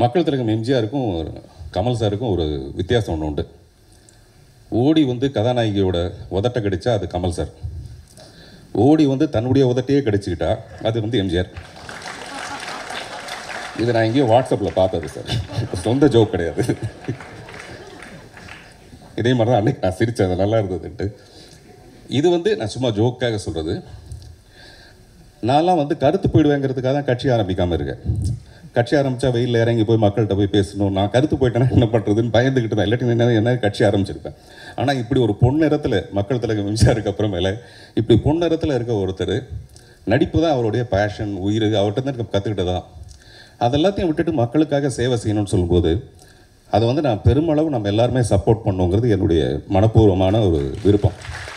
மக்கள் திலகம் எம்ஜிஆருக்கும் கமல் சாருக்கும் ஒரு வித்தியாசம் ஒன்று உண்டு ஓடி வந்து கதாநாயகியோட உதட்ட கடிச்சா அது கமல் சார் ஓடி வந்து தன்னுடைய உதட்டையே கடிச்சுக்கிட்டா அது வந்து எம்ஜிஆர் இது நான் எங்கேயோ வாட்ஸ்அப்பில் பார்த்தது சார் சொந்த ஜோக் கிடையாது இதே மாதிரி தான் அன்னைக்கு நான் சிரித்தேன் அது நல்லா இருந்ததுன்ட்டு இது வந்து நான் சும்மா ஜோக்காக சொல்கிறது நான்லாம் வந்து கருத்து போயிடுவேங்கிறதுக்காக தான் கட்சி ஆரம்பிக்காமல் இருக்கேன் கட்சி ஆரம்பித்தா வெயிலில் இறங்கி போய் மக்கள்கிட்ட போய் பேசணும் நான் கருத்து போயிட்டேன்னா என்ன பண்ணுறதுன்னு பயந்துக்கிட்டு தான் இல்லாட்டி என்ன என்ன கட்சி ஆரம்பிச்சிருப்பேன் ஆனால் இப்படி ஒரு பொன்னிறத்தில் மக்கள் தலைவர் மின்சாருக்கு அப்புறமேல இப்படி பொன்னிறத்தில் இருக்க ஒருத்தர் நடிப்பு தான் அவருடைய பேஷன் உயிர் அவர்கிட்ட தான் கற்றுக்கிட்டதான் அதெல்லாத்தையும் விட்டுட்டு மக்களுக்காக சேவை செய்யணும்னு சொல்லும்போது அதை வந்து நான் பெருமளவு நம்ம எல்லாருமே சப்போர்ட் பண்ணுங்கிறது என்னுடைய மனப்பூர்வமான ஒரு விருப்பம்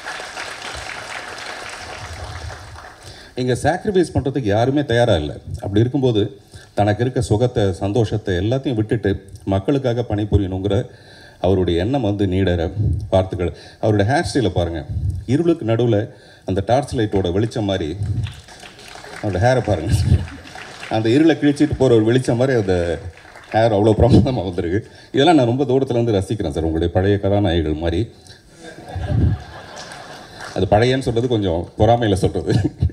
இங்கே சாக்ரிஃபைஸ் பண்ணுறதுக்கு யாருமே தயாராக இல்லை அப்படி இருக்கும்போது தனக்கு இருக்க சுகத்தை சந்தோஷத்தை எல்லாத்தையும் விட்டுட்டு மக்களுக்காக பணிபுரியணுங்கிற அவருடைய எண்ணம் வந்து நீடற வார்த்தைகள் அவருடைய ஹேர் ஸ்டைலை பாருங்கள் இருளுக்கு நடுவில் அந்த டார்ச் லைட்டோட வெளிச்சம் மாதிரி அவரோட ஹேரை பாருங்கள் அந்த இருளை கிழிச்சிட்டு போகிற ஒரு வெளிச்சம் மாதிரி அந்த ஹேர் அவ்வளோ பிரமாதமாக வந்திருக்கு இதெல்லாம் நான் ரொம்ப தூரத்துல இருந்து ரசிக்கிறேன் சார் உங்களுடைய பழைய கதாநாயகிகள் மாதிரி அது பழையன்னு சொல்கிறது கொஞ்சம் பொறாமையில் சொல்கிறது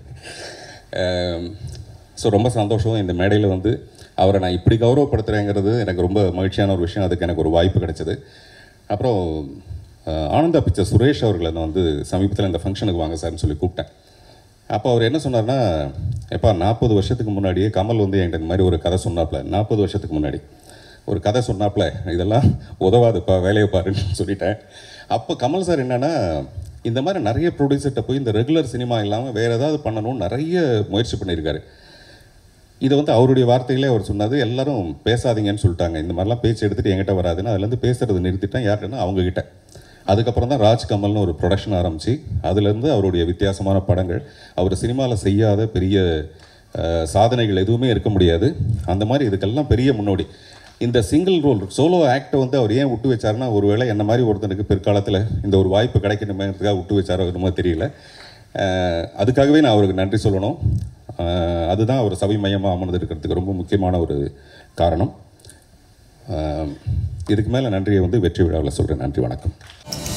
ஸோ ரொம்ப சந்தோஷம் இந்த மேடையில் வந்து அவரை நான் இப்படி கௌரவப்படுத்துகிறேங்கிறது எனக்கு ரொம்ப மகிழ்ச்சியான ஒரு விஷயம் அதுக்கு எனக்கு ஒரு வாய்ப்பு கிடைச்சது அப்புறம் அஹ், ஆனந்தா பிச்சர் சுரேஷ் அவர்களை நான் வந்து சமீபத்தில் இந்த ஃபங்க்ஷனுக்கு வாங்க சார்னு சொல்லி கூப்பிட்டேன் அப்போ அவர் என்ன சொன்னார்னா எப்பா நாற்பது வருஷத்துக்கு முன்னாடியே கமல் வந்து என்கிட்ட இந்த மாதிரி ஒரு கதை சொன்னாப்ல நாற்பது வருஷத்துக்கு முன்னாடி ஒரு கதை சொன்னாப்ல இதெல்லாம் உதவாதுப்பா வேலையை பாருன்னு சொல்லிட்டேன் அப்போ கமல் சார் என்னன்னா இந்த மாதிரி நிறைய ப்ரொடியூசர்கிட்ட போய் இந்த ரெகுலர் சினிமா இல்லாமல் வேறு ஏதாவது பண்ணணும்னு நிறைய முயற்சி பண்ணியிருக்காரு இதை வந்து அவருடைய வார்த்தைகளே அவர் சொன்னது எல்லாரும் பேசாதீங்கன்னு சொல்லிட்டாங்க இந்த மாதிரிலாம் பேச்சு எடுத்துகிட்டு என்கிட்ட வராதுன்னு அதுலேருந்து பேசுறது நிறுத்திட்டேன் யார்கிட்டனா அவங்ககிட்ட அதுக்கப்புறம் தான் ராஜ் கமல்னு ஒரு ப்ரொடக்ஷன் ஆரம்பித்து அதுலேருந்து அவருடைய வித்தியாசமான படங்கள் அவர் சினிமாவில் செய்யாத பெரிய அஹ், சாதனைகள் எதுவுமே இருக்க முடியாது அந்த மாதிரி இதுக்கெல்லாம் பெரிய முன்னோடி இந்த சிங்கிள் ரோல் சோலோ ஆக்டை வந்து அவர் ஏன் விட்டு வச்சாருன்னா ஒருவேளை என்ன மாதிரி ஒருத்தனுக்கு பிற்காலத்தில் இந்த ஒரு வாய்ப்பு கிடைக்கணுமேங்கிறதுக்காக விட்டு வச்சாரோ என்னமோ தெரியல அஹ், அதுக்காகவே நான் அவருக்கு நன்றி சொல்லணும் அஹ், அதுதான் அவர் சபை மையமாக அமர்ந்து இருக்கிறதுக்கு ரொம்ப முக்கியமான ஒரு காரணம் அஹ், இதுக்கு மேலே நன்றியை வந்து வெற்றி விழாவில் சொல்கிறேன் நன்றி வணக்கம்